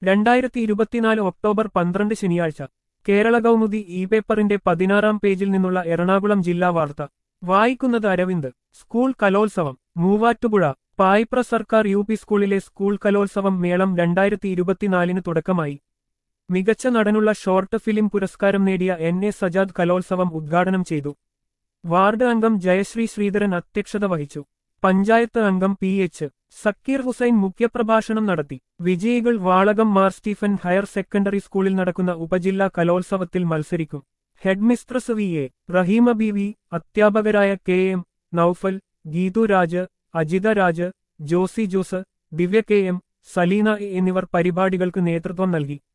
രണ്ടായിരത്തി ഇരുപത്തിനാല് ഒക്ടോബർ പന്ത്രണ്ട് ശനിയാഴ്ച കേരള കൗമുദി ഇ പേപ്പറിന്റെ പതിനാറാം പേജിൽ നിന്നുള്ള എറണാകുളം ജില്ലാ വാർത്ത വായിക്കുന്നത് അരവിന്ദ് സ്കൂൾ കലോത്സവം മൂവാറ്റുപുഴ പായിപ്ര സർക്കാർ യു പി സ്കൂളിലെ സ്കൂൾ കലോത്സവം മേളം രണ്ടായിരത്തി ഇരുപത്തിനാലിന് തുടക്കമായി മികച്ച നടനുള്ള ഷോർട്ട് ഫിലിം പുരസ്കാരം നേടിയ എൻ എ സജാദ് കലോത്സവം ഉദ്ഘാടനം ചെയ്തു വാർഡ് അംഗം ജയശ്രീ ശ്രീധരൻ അധ്യക്ഷത വഹിച്ചു പഞ്ചായത്ത് അംഗം പി എച്ച് സക്കീർ ഹുസൈൻ മുഖ്യപ്രഭാഷണം നടത്തി വിജയികൾ Valakom Mar Stephen higher secondary സ്കൂളിൽ നടക്കുന്ന ഉപജില്ലാ കലോത്സവത്തിൽ മത്സരിക്കും headmistress V A Raheema B V അധ്യാപകരായ K M Noufal Geethu Raj Ajitha Raj Josy Jose Divya K M Saleena A എന്നിവർ പരിപാടികൾക്ക് നേതൃത്വം നൽകി